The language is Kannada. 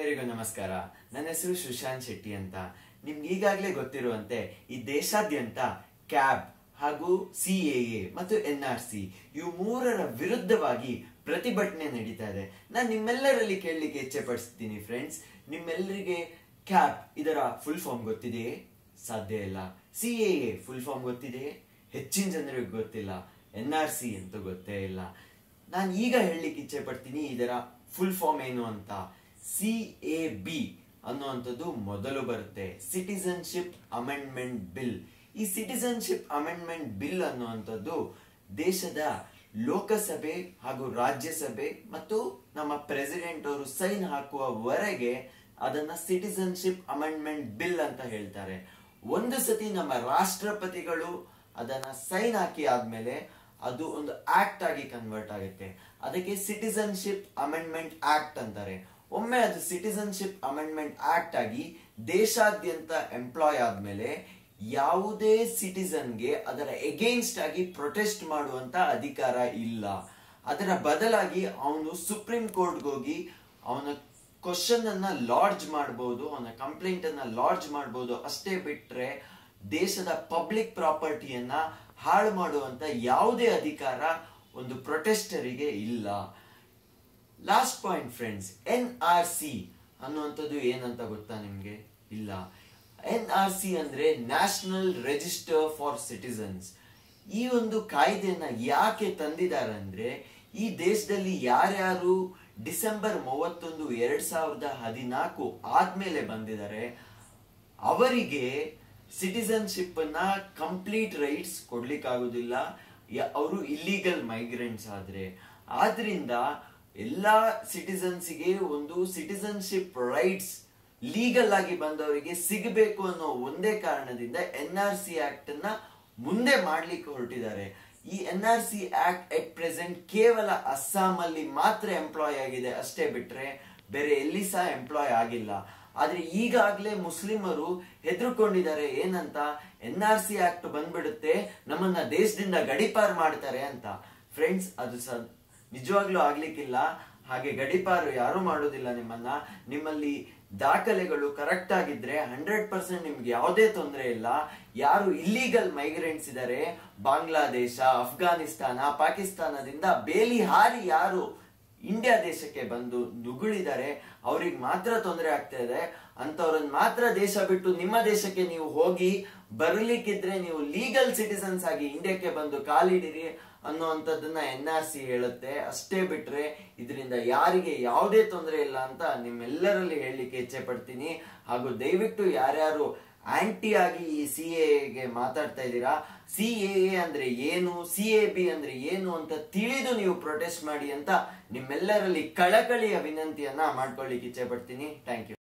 ಎಲ್ಲರಿಗೂ ನಮಸ್ಕಾರ ನನ್ನ ಹೆಸರು ಸುಶಾಂತ್ ಶೆಟ್ಟಿ ಅಂತ ನಿಮ್ಗೆ ಈಗಾಗಲೇ ಗೊತ್ತಿರುವಂತೆ ಈ ದೇಶಾದ್ಯಂತ ಕ್ಯಾಬ್ ಹಾಗೂ ಸಿ ಎ ಮತ್ತು ಎನ್ ಆರ್ ಸಿ ಇವು ಮೂರರ ವಿರುದ್ಧವಾಗಿ ಪ್ರತಿಭಟನೆ ನಡೀತಾ ಇದೆ ನಾನು ನಿಮ್ಮೆಲ್ಲರಲ್ಲಿ ಕೇಳಲಿಕ್ಕೆ ಇಚ್ಛೆ ಪಡಿಸ್ತೀನಿ ಫ್ರೆಂಡ್ಸ್ ನಿಮ್ಮೆಲ್ಲರಿಗೆ ಕ್ಯಾಬ್ ಇದರ ಫುಲ್ ಫಾರ್ಮ್ ಗೊತ್ತಿದೆಯೇ ಸಾಧ್ಯ ಇಲ್ಲ ಸಿ ಎ ಫುಲ್ ಫಾರ್ಮ್ ಗೊತ್ತಿದೆಯೇ ಹೆಚ್ಚಿನ ಜನರಿಗೆ ಗೊತ್ತಿಲ್ಲ ಎನ್ ಆರ್ ಸಿ ಅಂತೂ ಗೊತ್ತೇ ಇಲ್ಲ ನಾನು ಈಗ ಹೇಳಲಿಕ್ಕೆ ಇಚ್ಛೆ ಪಡ್ತೀನಿ ಇದರ ಫುಲ್ ಫಾರ್ಮ್ ಏನು ಅಂತ ಸಿ ಎ ಬಿ ಅನ್ನುವಂಥದ್ದು ಮೊದಲು ಬರುತ್ತೆ ಸಿಟಿಸನ್ಶಿಪ್ ಅಮೆಂಡ್ಮೆಂಟ್ ಬಿಲ್ ಈ ಸಿಟಿಸನ್ಶಿಪ್ ಅಮೆಂಡ್ಮೆಂಟ್ ಬಿಲ್ ಅನ್ನುವಂಥದ್ದು ದೇಶದ ಲೋಕಸಭೆ ಹಾಗೂ ರಾಜ್ಯಸಭೆ ಮತ್ತು ನಮ್ಮ ಪ್ರೆಸಿಡೆಂಟ್ ಅವರು ಸೈನ್ ಹಾಕುವವರೆಗೆ ಅದನ್ನ ಸಿಟಿಸನ್ಶಿಪ್ ಅಮೆಂಡ್ಮೆಂಟ್ ಬಿಲ್ ಅಂತ ಹೇಳ್ತಾರೆ ಒಂದು ಸತಿ ನಮ್ಮ ರಾಷ್ಟ್ರಪತಿಗಳು ಅದನ್ನ ಸೈನ್ ಹಾಕಿ ಆದ್ಮೇಲೆ ಅದು ಒಂದು ಆಕ್ಟ್ ಆಗಿ ಕನ್ವರ್ಟ್ ಆಗುತ್ತೆ ಅದಕ್ಕೆ ಸಿಟಿಸನ್ಶಿಪ್ ಅಮೆಂಡ್ಮೆಂಟ್ ಆಕ್ಟ್ ಅಂತಾರೆ ಒಮ್ಮೆ ಅದು ಸಿಟಿಸನ್ಶಿಪ್ ಅಮೆಂಡ್ಮೆಂಟ್ ಆಕ್ಟ್ ಆಗಿ ದೇಶಾದ್ಯಂತ ಎಂಪ್ಲಾಯ್ ಆದ್ಮೇಲೆ ಯಾವುದೇ ಸಿಟಿಸನ್ಗೆ ಅದರ ಎಗೇನ್ಸ್ಟ್ ಆಗಿ ಪ್ರೊಟೆಸ್ಟ್ ಮಾಡುವಂತ ಅಧಿಕಾರ ಇಲ್ಲ ಅದರ ಬದಲಾಗಿ ಅವನು ಸುಪ್ರೀಂ ಕೋರ್ಟ್ಗೆ ಹೋಗಿ ಅವನ ಕ್ವಶನ್ ಅನ್ನ ಲಾಡ್ಜ್ ಮಾಡಬಹುದು ಅವನ ಕಂಪ್ಲೇಂಟ್ ಅನ್ನ ಲಾಡ್ಜ್ ಮಾಡಬಹುದು ಅಷ್ಟೇ ಬಿಟ್ರೆ ದೇಶದ ಪಬ್ಲಿಕ್ ಪ್ರಾಪರ್ಟಿಯನ್ನ ಹಾಳು ಮಾಡುವಂತ ಯಾವುದೇ ಅಧಿಕಾರ ಒಂದು ಪ್ರೊಟೆಸ್ಟರಿಗೆ ಇಲ್ಲ last point friends N R C ಅನ್ನುವಂಥದ್ದು ಏನಂತ ಗೊತ್ತಾ ನಿಮ್ಗೆ ಇಲ್ಲ ಎನ್ ಆರ್ ಸಿ ಅಂದ್ರೆ ನ್ಯಾಷನಲ್ ರಿಜಿಸ್ಟರ್ ಫಾರ್ ಸಿಟಿಸನ್ಸ್ ಈ ಒಂದು ಕಾಯ್ದೆನ ಯಾಕೆ ತಂದಿದ್ದಾರೆ ಅಂದ್ರೆ ಈ ದೇಶದಲ್ಲಿ ಯಾರ್ಯಾರು ಡಿಸೆಂಬರ್ ಮೂವತ್ತೊಂದು ಎರಡ್ ಸಾವಿರದ ಹದಿನಾಲ್ಕು ಆದ್ಮೇಲೆ ಬಂದಿದ್ದಾರೆ ಅವರಿಗೆ ಸಿಟಿಸನ್ಶಿಪ್ ಅನ್ನ ಕಂಪ್ಲೀಟ್ ರೈಟ್ಸ್ ಕೊಡ್ಲಿಕ್ಕಾಗುದಿಲ್ಲ ಅವರು ಇಲ್ಲಿಗಲ್ ಮೈಗ್ರೆಂಟ್ಸ್ ಆದ್ರೆ ಆದ್ರಿಂದ ಎಲ್ಲಾ ಸಿಟಿಸನ್ಸ್ಗೆ ಒಂದು ಸಿಟಿಸನ್ಶಿಪ್ ರೈಟ್ಸ್ ಲೀಗಲ್ ಆಗಿ ಬಂದವರಿಗೆ ಸಿಗಬೇಕು ಅನ್ನೋ ಒಂದೇ ಕಾರಣದಿಂದ ಎನ್ ಆರ್ ಸಿ ಆಕ್ಟ್ ಅನ್ನ ಮುಂದೆ ಮಾಡ್ಲಿಕ್ಕೆ ಹೊರಟಿದ್ದಾರೆ ಈ N R C act at present ಕೇವಲ ಅಸ್ಸಾಂ ಅಲ್ಲಿ ಮಾತ್ರ ಎಂಪ್ಲಾಯ್ ಆಗಿದೆ ಅಷ್ಟೇ ಬಿಟ್ರೆ ಬೇರೆ ಎಲ್ಲಿ ಸಹ ಎಂಪ್ಲಾಯ್ ಆಗಿಲ್ಲ ಆದ್ರೆ ಈಗಾಗ್ಲೇ ಮುಸ್ಲಿಮರು ಹೆದರ್ಕೊಂಡಿದ್ದಾರೆ ಏನಂತ ಎನ್ ಆರ್ ಸಿ ಆಕ್ಟ್ ಬಂದ್ಬಿಡುತ್ತೆ ನಮ್ಮನ್ನ ದೇಶದಿಂದ ಗಡಿಪಾರ್ ಮಾಡ್ತಾರೆ ಅಂತ ಫ್ರೆಂಡ್ಸ್ ಅದು ಸ ನಿಜವಾಗ್ಲೂ ಆಗ್ಲಿಕ್ಕಿಲ್ಲ ಹಾಗೆ ಗಡಿಪಾರು ಯಾರು ಮಾಡೋದಿಲ್ಲ ನಿಮ್ಮನ್ನ ನಿಮ್ಮಲ್ಲಿ ದಾಖಲೆಗಳು ಕರೆಕ್ಟ್ ಆಗಿದ್ರೆ ಹಂಡ್ರೆಡ್ ಪರ್ಸೆಂಟ್ ನಿಮ್ಗೆ ಯಾವುದೇ ತೊಂದರೆ ಇಲ್ಲ ಯಾರು ಇಲ್ಲಿಗಲ್ ಮೈಗ್ರೆಂಟ್ಸ್ ಇದ್ದಾರೆ ಬಾಂಗ್ಲಾದೇಶ ಅಫ್ಘಾನಿಸ್ತಾನ ಪಾಕಿಸ್ತಾನದಿಂದ ಬೇಲಿ ಹಾರಿ ಯಾರು ಇಂಡಿಯಾ ದೇಶಕ್ಕೆ ಬಂದು ನುಗುಳಿದ್ದಾರೆ ಅವ್ರಿಗೆ ಮಾತ್ರ ತೊಂದರೆ ಆಗ್ತಾ ಇದೆ ಅಂತವ್ರನ್ನ ಮಾತ್ರ ದೇಶ ಬಿಟ್ಟು ನಿಮ್ಮ ದೇಶಕ್ಕೆ ನೀವು ಹೋಗಿ ಬರ್ಲಿಕ್ಕಿದ್ರೆ ನೀವು ಲೀಗಲ್ ಸಿಟಿಸನ್ಸ್ ಆಗಿ ಇಂಡಿಯಾಕ್ಕೆ ಬಂದು ಕಾಲಿಡಿರಿ ಅನ್ನುವಂಥದ್ದನ್ನ ಎನ್ ಆರ್ ಸಿ ಹೇಳುತ್ತೆ ಅಷ್ಟೇ ಬಿಟ್ರೆ ಇದರಿಂದ ಯಾರಿಗೆ ಯಾವುದೇ ತೊಂದರೆ ಇಲ್ಲ ಅಂತ ನಿಮ್ಮೆಲ್ಲರಲ್ಲಿ ಹೇಳಲಿಕ್ಕೆ ಇಚ್ಛೆ ಪಡ್ತೀನಿ ಹಾಗೂ ದಯವಿಟ್ಟು ಯಾರ್ಯಾರು ಆಂಟಿ ಆಗಿ ಈ ಸಿ ಎಗೆ ಮಾತಾಡ್ತಾ ಇದ್ದೀರಾ ಸಿ ಎ ಅಂದ್ರೆ ಏನು ಸಿ ಎ ಬಿ ಅಂದ್ರೆ ಏನು ಅಂತ ತಿಳಿದು ನೀವು ಪ್ರೊಟೆಸ್ಟ್ ಮಾಡಿ ಅಂತ ನಿಮ್ಮೆಲ್ಲರಲ್ಲಿ ಕಳಕಳಿಯ ವಿನಂತಿಯನ್ನ ಮಾಡ್ಕೊಳ್ಳಿಕ್ಕೆ ಇಚ್ಛೆ ಪಡ್ತೀನಿ ಥ್ಯಾಂಕ್ ಯು